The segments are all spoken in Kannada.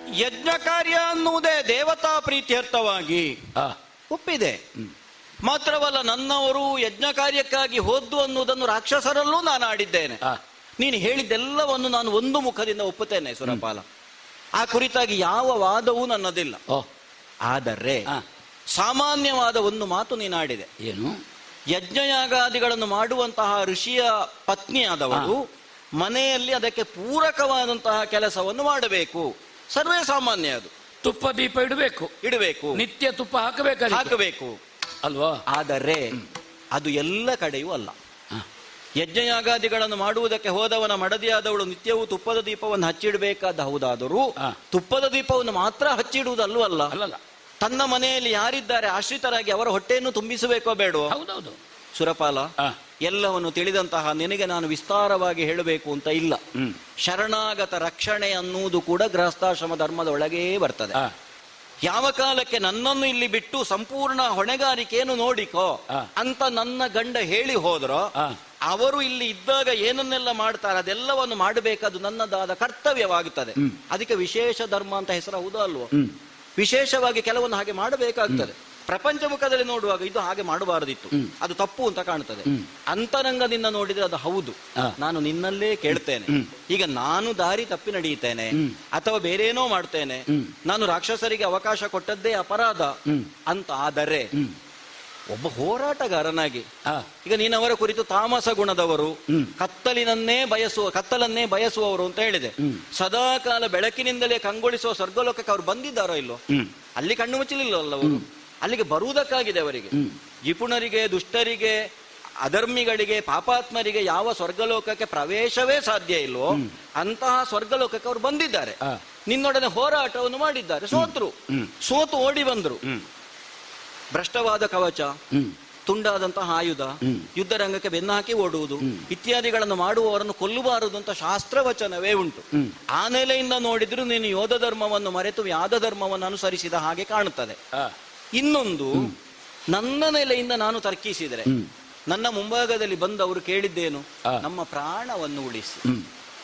ಯಜ್ಞ ಕಾರ್ಯ ಅನ್ನುವುದೇ ದೇವತಾ ಪ್ರೀತ್ಯರ್ಥವಾಗಿ ಆ, ಒಪ್ಪಿದೆ ಮಾತ್ರವಲ್ಲ ನನ್ನವರು ಯಜ್ಞ ಕಾರ್ಯಕ್ಕಾಗಿ ಹೋದ್ದು ಅನ್ನುವುದನ್ನು ರಾಕ್ಷಸರಲ್ಲೂ ನಾನು ಆಡಿದ್ದೇನೆ ಆ. ನೀನು ಹೇಳಿದ್ದೆಲ್ಲವನ್ನು ನಾನು ಒಂದು ಮುಖದಿಂದ ಒಪ್ಪುತ್ತೇನೆ ಸುರಪಾಲ ಆ ಕುರಿತಾಗಿ ಯಾವ ವಾದವೂ ನನ್ನದಿಲ್ಲ ಓ ಆದರೆ ಆ. ಸಾಮಾನ್ಯವಾದ ಒಂದು ಮಾತು ನೀನು ಆಡಿದೆ ಏನು ಯಜ್ಞಯಾಗಾದಿಗಳನ್ನು ಮಾಡುವಂತಹ ಋಷಿಯ ಪತ್ನಿಯಾದವಳು ಮನೆಯಲ್ಲಿ ಅದಕ್ಕೆ ಪೂರಕವಾದಂತಹ ಕೆಲಸವನ್ನು ಮಾಡಬೇಕು ಸರ್ವೇ ಸಾಮಾನ್ಯ ಅದು ತುಪ್ಪ ದೀಪ ಇಡಬೇಕು ಇಡಬೇಕು ನಿತ್ಯ ತುಪ್ಪ ಹಾಕಬೇಕು ಹಾಕಬೇಕು ಅಲ್ವಾ ಆದರೆ ಅದು ಎಲ್ಲ ಕಡೆಯೂ ಅಲ್ಲ ಆ. ಯಜ್ಞಯಾಗಾದಿಗಳನ್ನು ಮಾಡುವುದಕ್ಕೆ ಹೋದವನ ಮಡದಿಯಾದವಳು ನಿತ್ಯವೂ ತುಪ್ಪದ ದೀಪವನ್ನು ಹಚ್ಚಿಡಬೇಕಾದ ಹೌದಾದರೂ ಆ. ತುಪ್ಪದ ದೀಪವನ್ನು ಮಾತ್ರ ಹಚ್ಚಿಡುವುದಲ್ಲೂ ಅಲ್ಲ ಅಲ್ಲಲ್ಲ ತನ್ನ ಮನೆಯಲ್ಲಿ ಯಾರಿದ್ದಾರೆ ಆಶ್ರಿತರಾಗಿ ಅವರ ಹೊಟ್ಟೆಯನ್ನು ತುಂಬಿಸಬೇಕೋ ಬೇಡವೋ ಹೌದೌದು ಸುರಪಾಲ ಆ. ಎಲ್ಲವನ್ನು ತಿಳಿದಂತಹ ನಿನಗೆ ನಾನು ವಿಸ್ತಾರವಾಗಿ ಹೇಳಬೇಕು ಅಂತ ಇಲ್ಲ ಹ್ಮ್ ಶರಣಾಗತ ರಕ್ಷಣೆ ಅನ್ನುವುದು ಕೂಡ ಗೃಹಸ್ಥಾಶ್ರಮ ಧರ್ಮದ ಒಳಗೇ ಬರ್ತದೆ ಆ, ಯಾವ ಕಾಲಕ್ಕೆ ನನ್ನನ್ನು ಇಲ್ಲಿ ಬಿಟ್ಟು ಸಂಪೂರ್ಣ ಹೊಣೆಗಾರಿಕೆಯನ್ನು ನೋಡಿಕೋ ಆ. ಅಂತ ನನ್ನ ಗಂಡ ಹೇಳಿ ಹೋದ್ರೋ ಆ. ಅವರು ಇಲ್ಲಿ ಇದ್ದಾಗ ಏನನ್ನೆಲ್ಲ ಮಾಡ್ತಾರೆ ಅದೆಲ್ಲವನ್ನು ಮಾಡಬೇಕಾದ್ದು ನನ್ನದಾದ ಕರ್ತವ್ಯವಾಗುತ್ತದೆ ಅದಕ್ಕೆ ವಿಶೇಷ ಧರ್ಮ ಅಂತ ಹೆಸರು ಹೌದಾ ಅಲ್ವೋ ಹ್ಮ್ ವಿಶೇಷವಾಗಿ ಕೆಲವನ್ನು ಹಾಗೆ ಮಾಡಬೇಕಾಗ್ತದೆ ಪ್ರಪಂಚ ಮುಖದಲ್ಲಿ ನೋಡುವಾಗ ಇದು ಹಾಗೆ ಮಾಡಬಾರದಿತ್ತು ಅದು ತಪ್ಪು ಅಂತ ಕಾಣ್ತದೆ ಅಂತರಂಗದಿಂದ ನೋಡಿದ್ರೆ ಅದು ಹೌದು ಆ. ನಾನು ನಿನ್ನಲ್ಲೇ ಕೇಳ್ತೇನೆ ಈಗ ನಾನು ದಾರಿ ತಪ್ಪಿ ನಡೆಯುತ್ತೇನೆ ಅಥವಾ ಬೇರೇನೋ ಮಾಡ್ತೇನೆ ನಾನು ರಾಕ್ಷಸರಿಗೆ ಅವಕಾಶ ಕೊಟ್ಟದ್ದೇ ಅಪರಾಧ ಅಂತ ಆದರೆ ಒಬ್ಬ ಹೋರಾಟಗಾರನಾಗಿ ಆ, ಈಗ ನೀನು ಅವರ ಕುರಿತು ತಾಮಸ ಗುಣದವರು ಕತ್ತಲಿನನ್ನೇ ಬಯಸುವ ಕತ್ತಲನ್ನೇ ಬಯಸುವವರು ಅಂತ ಹೇಳಿದೆ ಸದಾ ಕಾಲ ಬೆಳಕಿನಿಂದಲೇ ಕಂಗೊಳಿಸುವ ಸ್ವರ್ಗಲೋಕಕ್ಕೆ ಅವರು ಬಂದಿದ್ದಾರೋ ಇಲ್ಲೋ ಹ್ಮ್ ಅಲ್ಲಿ ಕಣ್ಣು ಮುಚ್ಚಲಿಲ್ಲ ಅವರು ಅಲ್ಲಿಗೆ ಬರುವುದಕ್ಕಾಗಿದೆ ಅವರಿಗೆ ಜಿಪುಣರಿಗೆ ದುಷ್ಟರಿಗೆ ಅಧರ್ಮಿಗಳಿಗೆ ಪಾಪಾತ್ಮರಿಗೆ ಯಾವ ಸ್ವರ್ಗಲೋಕಕ್ಕೆ ಪ್ರವೇಶವೇ ಸಾಧ್ಯ ಇಲ್ವೋ ಅಂತಹ ಸ್ವರ್ಗಲೋಕಕ್ಕೆ ಅವರು ಬಂದಿದ್ದಾರೆ ಆ. ನಿನ್ನೊಡನೆ ಹೋರಾಟವನ್ನು ಮಾಡಿದ್ದಾರೆ ಸೋತ್ರು ಸೋತು ಓಡಿ ಬಂದ್ರು ಭ್ರಷ್ಟವಾದ ಕವಚ ಹ್ಮ್ ತುಂಡಾದಂತಹ ಆಯುಧ ಯುದ್ಧ ರಂಗಕ್ಕೆ ಬೆನ್ನು ಹಾಕಿ ಓಡುವುದು ಇತ್ಯಾದಿಗಳನ್ನು ಮಾಡುವವರನ್ನು ಕೊಲ್ಲಬಾರದು ಅಂತ ಶಾಸ್ತ್ರವಚನವೇ ಉಂಟು ಆ ನೆಲೆಯಿಂದ ನೋಡಿದ್ರು ನೀನು ಯೋಧ ಧರ್ಮವನ್ನು ಮರೆತು ವ್ಯಾಧ ಧರ್ಮವನ್ನು ಅನುಸರಿಸಿದ ಹಾಗೆ ಕಾಣುತ್ತದೆ ಆ, ಇನ್ನೊಂದು ನನ್ನ ನೆಲೆಯಿಂದ ನಾನು ತರ್ಕಿಸಿದರೆ ನನ್ನ ಮುಂಭಾಗದಲ್ಲಿ ಬಂದು ಅವರು ಕೇಳಿದ್ದೇನು ಆ. ನಮ್ಮ ಪ್ರಾಣವನ್ನು ಉಳಿಸಿ ಹ್ಮ್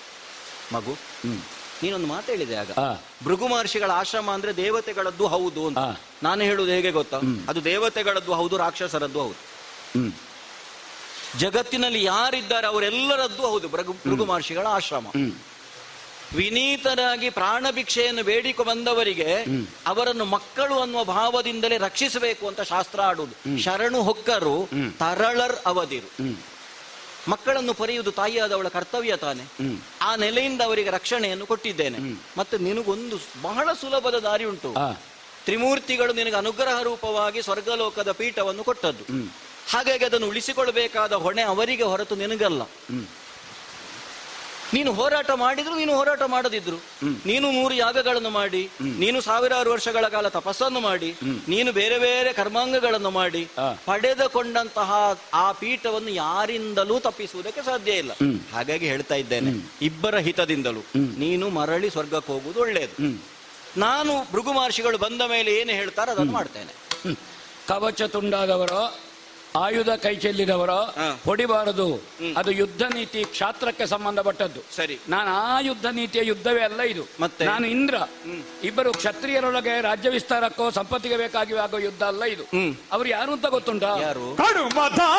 ಮಗು ಹ್ಮ್ ನೀನೊಂದು ಮಾತೇಳಿದೆ ಆಗ ಆ. ಭೃಗು ಮಹರ್ಷಿಗಳ ಆಶ್ರಮ ಅಂದ್ರೆ ದೇವತೆಗಳದ್ದು ಹೌದು ಅಂತ ಆ. ನಾನು ಹೇಳುವುದು ಹೇಗೆ ಗೊತ್ತಾ ಅದು ದೇವತೆಗಳದ್ದು ಹೌದು ರಾಕ್ಷಸರದ್ದು ಹೌದು ಹ್ಮ್ ಜಗತ್ತಿನಲ್ಲಿ ಯಾರಿದ್ದಾರೆ ಅವರೆಲ್ಲರದ್ದು ಹೌದು ಭೃಗು ಭೃಗು ಮಹರ್ಷಿಗಳ ಆಶ್ರಮ ಹ್ಮ್ ವಿನೀತರಾಗಿ ಪ್ರಾಣ ಭಿಕ್ಷೆಯನ್ನು ಬೇಡಿಕೊ ಬಂದವರಿಗೆ ಅವರನ್ನು ಮಕ್ಕಳು ಅನ್ನುವ ಭಾವದಿಂದಲೇ ರಕ್ಷಿಸಬೇಕು ಅಂತ ಶಾಸ್ತ್ರ ಆಡುವುದು ಶರಣು ಹೊಕ್ಕರು ತರಳರ್ ಅವಧಿರು ಹ್ಮ್ ಮಕ್ಕಳನ್ನು ಪೊರೆಯುವುದು ತಾಯಿಯಾದವಳ ಕರ್ತವ್ಯ ತಾನೆ ಹ್ಮ್. ಆ ನೆಲೆಯಿಂದ ಅವರಿಗೆ ರಕ್ಷಣೆಯನ್ನು ಕೊಟ್ಟಿದ್ದೇನೆ ಮತ್ತೆ ನಿನಗೊಂದು ಬಹಳ ಸುಲಭದ ದಾರಿ ಉಂಟು ಆ, ತ್ರಿಮೂರ್ತಿಗಳು ನಿನಗೆ ಅನುಗ್ರಹ ರೂಪವಾಗಿ ಸ್ವರ್ಗಲೋಕದ ಪೀಠವನ್ನು ಕೊಟ್ಟದ್ದು ಹಾಗಾಗಿ ಅದನ್ನು ಉಳಿಸಿಕೊಳ್ಬೇಕಾದ ಹೊಣೆ ಅವರಿಗೆ ಹೊರತು ನಿನಗಲ್ಲ ಹ್ಮ್ ನೀನು ಹೋರಾಟ ಮಾಡಿದ್ರು ನೀನು ಹೋರಾಟ ಮಾಡದಿದ್ರು ನೀನು ನೂರು ಯಾಗಗಳನ್ನು ಮಾಡಿ ನೀನು ಸಾವಿರಾರು ವರ್ಷಗಳ ಕಾಲ ತಪಸ್ಸನ್ನು ಮಾಡಿ ನೀನು ಬೇರೆ ಬೇರೆ ಕರ್ಮಾಂಗಗಳನ್ನು ಮಾಡಿ ಆ. ಪಡೆದುಕೊಂಡಂತಹ ಆ ಪೀಠವನ್ನು ಯಾರಿಂದಲೂ ತಪ್ಪಿಸುವುದಕ್ಕೆ ಸಾಧ್ಯ ಇಲ್ಲ ಹಾಗಾಗಿ ಹೇಳ್ತಾ ಇದ್ದೇನೆ ಇಬ್ಬರ ಹಿತದಿಂದಲೂ ನೀನು ಮರಳಿ ಸ್ವರ್ಗಕ್ಕೆ ಹೋಗುವುದು ಒಳ್ಳೆಯದು ನಾನು ಭೃಗು ಮಹರ್ಷಿಗಳು ಬಂದ ಮೇಲೆ ಏನು ಹೇಳ್ತಾರೆ ಅದನ್ನು ಮಾಡ್ತೇನೆ ಹ್ಮ್. ಕವಚ ತುಂಡಾದವರು ಆಯುಧ ಕೈ ಚೆಲ್ಲಿದವರು ಹಾ. ಹೊಡಿಬಾರದು ಅದು ಯುದ್ಧ ನೀತಿ ಕ್ಷಾತ್ರಕ್ಕೆ ಸಂಬಂಧಪಟ್ಟದ್ದು ಸರಿ ನಾನು ಆ ಯುದ್ಧ ನೀತಿಯ ಯುದ್ಧವೇ ಅಲ್ಲ ಇದು ಮತ್ತೆ? ನಾನು ಇಂದ್ರ ಇಬ್ಬರು ಕ್ಷತ್ರಿಯರೊಳಗೆ ರಾಜ್ಯ ವಿಸ್ತಾರಕ್ಕೋ ಸಂಪತ್ತಿಗೆ ಬೇಕಾಗಿ ಆಗೋ ಯುದ್ಧ ಅಲ್ಲ ಇದು ಹ್ಮ್. ಅವ್ರು ಯಾರು ಅಂತ ಗೊತ್ತುಂಟಾ ಯಾರು ಕಡು ಮತ